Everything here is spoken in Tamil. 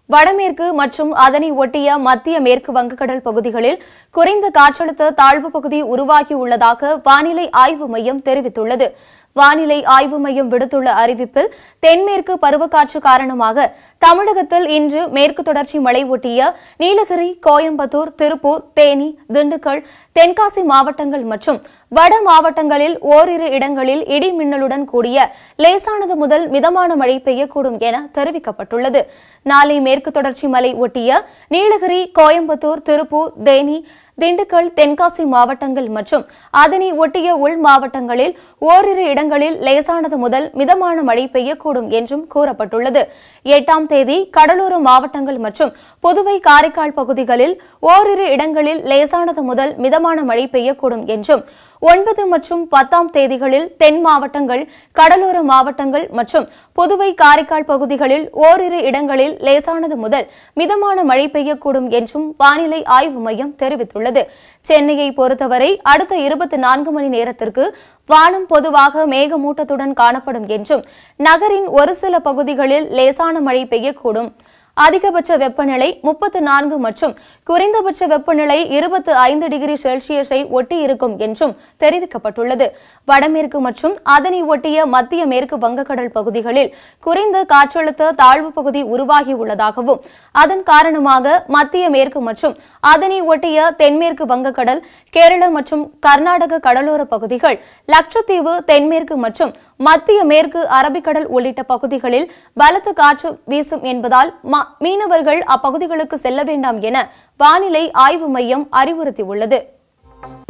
வடமேற்கு மற்றும் அதனை ஒட்டிய மத்திய மேற்கு வங்கக்கடல் பகுதிகளில் குறைந்த காற்றழுத்த தாழ்வு பகுதி உருவாகியுள்ளதாக வானிலை ஆய்வு மையம் தெரிவித்துள்ளது வானிலை ஆய்வு மையம் விடுத்துள்ள அறிவிப்பில் தென்மேற்கு பருவக்காற்று காரணமாக தமிழகத்தில் இன்று மேற்கு தொடர்ச்சி மலை ஒட்டிய நீலகிரி கோயம்புத்தூர் திருப்பூர் தேனி திண்டுக்கல் தென்காசி மாவட்டங்கள் மற்றும் வட மாவட்டங்களில் ஓரிரு இடங்களில் இடி மின்னலுடன் கூடிய லேசானது முதல் மிதமான மழை பெய்யக்கூடும் என தெரிவிக்கப்பட்டுள்ளது நாளை மேற்கு தொடர்ச்சி மலை ஒட்டிய நீலகிரி கோயம்புத்தூர் திருப்பூர் தேனி திண்டுக்கல் தென்காசி மாவட்டங்கள் மற்றும் அதனை ஒட்டிய உள் மாவட்டங்களில் ஓரிரு இடங்களில் லேசானது முதல் மிதமான மழை பெய்யக்கூடும் என்றும் கூறப்பட்டுள்ளது எட்டாம் தேதி கடலோர மாவட்டங்கள் மற்றும் புதுவை காரைக்கால் பகுதிகளில் ஓரிரு இடங்களில் லேசானது முதல் மிதமான மழை பெய்யக்கூடும் என்றும் ஒன்பது மற்றும் பத்தாம் தேதிகளில் தென் மாவட்டங்கள் கடலோர மாவட்டங்கள் மற்றும் புதுவை காரைக்கால் பகுதிகளில் ஓரிரு இடங்களில் லேசானது முதல் மிதமான மழை பெய்யக்கூடும் என்றும் வானிலை ஆய்வு மையம் தெரிவித்துள்ளது சென்னையை பொறுத்தவரை அடுத்த இருபத்தி நான்கு மணி நேரத்திற்கு வானம் பொதுவாக மேகமூட்டத்துடன் காணப்படும் என்றும் நகரின் ஒரு சில பகுதிகளில் லேசான மழை பெய்யக்கூடும் அதிகபட்ச வெப்பநிலை முப்பத்து நான்கு மற்றும் குறைந்தபட்ச வெப்பநிலை இருபத்து ஐந்து டிகிரி செல்சியஸை ஒட்டி இருக்கும் என்றும் தெரிவிக்கப்பட்டுள்ளது வடமேற்கு மற்றும் அதனை ஒட்டிய மத்திய மேற்கு வங்கக்கடல் பகுதிகளில் குறைந்த காற்றழுத்த தாழ்வு பகுதி உருவாகியுள்ளதாகவும் அதன் காரணமாக மத்திய மேற்கு மற்றும் அதனை ஒட்டிய தென்மேற்கு வங்கக்கடல் கேரள மற்றும் கர்நாடக கடலோர பகுதிகள் லட்சத்தீவு தென்மேற்கு மற்றும் மத்திய மேற்கு அரபிக்கடல் உள்ளிட்ட பகுதிகளில் பலத்த காற்று வீசும் என்பதால் ம- மீனவர்கள் அப்பகுதிகளுக்கு செல்ல வேண்டாம் என வானிலை ஆய்வு மையம் அறிவுறுத்தியுள்ளது